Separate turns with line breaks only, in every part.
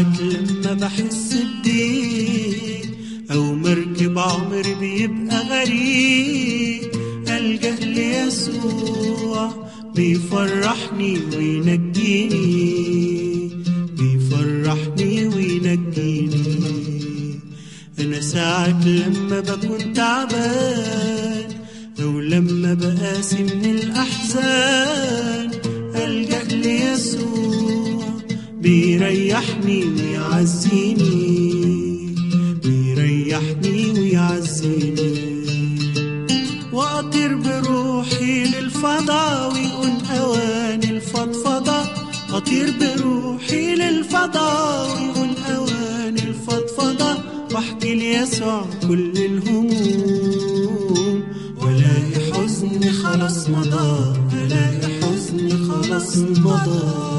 ساعات لما بحس بضيق أو مركب عمري بيبقى غريب ألجأ ليسوع بيفرحني وينجيني بيفرحني وينجيني أنا ساعات لما بكون تعبان أو لما بقاسي من الأحزان ألجأ ليسوع بيريحني ويعزيني بيريحني ويعزيني وأطير بروحي للفضاء ويكون أوان الفضفضة أطير بروحي للفضاء ويكون أوان الفضفضة واحكي ليسوع كل الهموم ولاقي حزني خلاص مضى ألاقي حزني خلاص مضى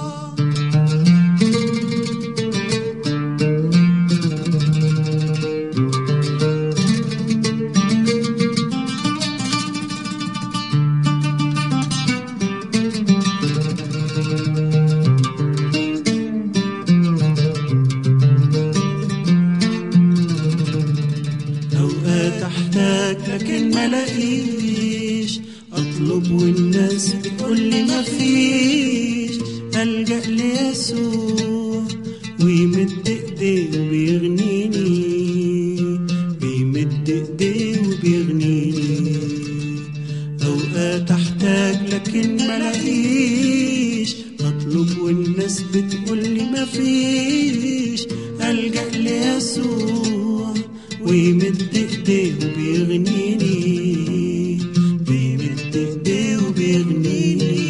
أوقات أحتاج لكن ملاقيش أطلب والناس بتقولي مفيش ألجأ ليسوع ويمد إيديه وبيغنيني بيمد إيديه وبيغنيني أوقات أحتاج لكن ملاقيش أطلب والناس بتقولي مفيش ألجأ ليسوع ويمد إيديه وبيغنيني بيمد إيديه وبيغنيني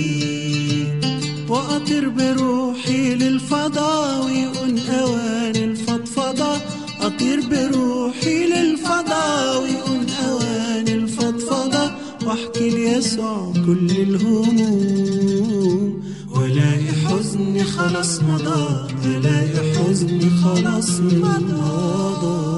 وأطير بروحي للفضاء ويكون أوان الفضفضة أطير بروحي للفضاء ويكون أوان الفضفضة واحكي ليسوع كل الهموم ولاقي حزني خلاص مضى الاقي حزني خلاص مضى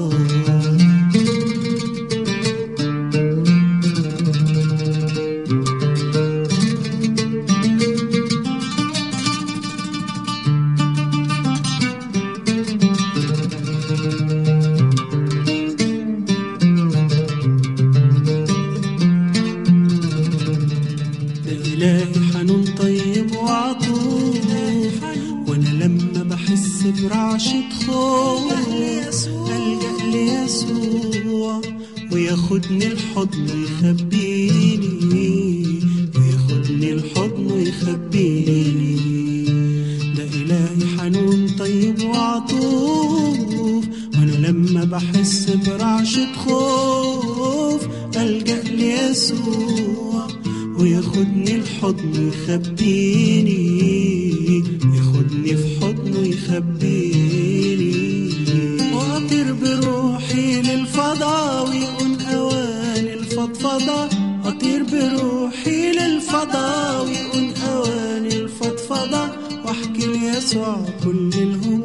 ده إلهي حنون طيب وعطوف وأنا لما بحس برعشة خوف ألجأ ليسوع وياخدني الحضن يخبيني وياخدني الحضن يخبيني ده إلهي حنون طيب وعطوف وأنا لما بحس برعشة خوف ألجأ ليسوع وياخدني الحضن يخبيني ياخدني في حضنه يخبيني وأطير بروحي للفضاء ويكون أوان الفضفضة أطير بروحي للفضاء ويكون أوان الفضفضة واحكي ليسوع كل الهموم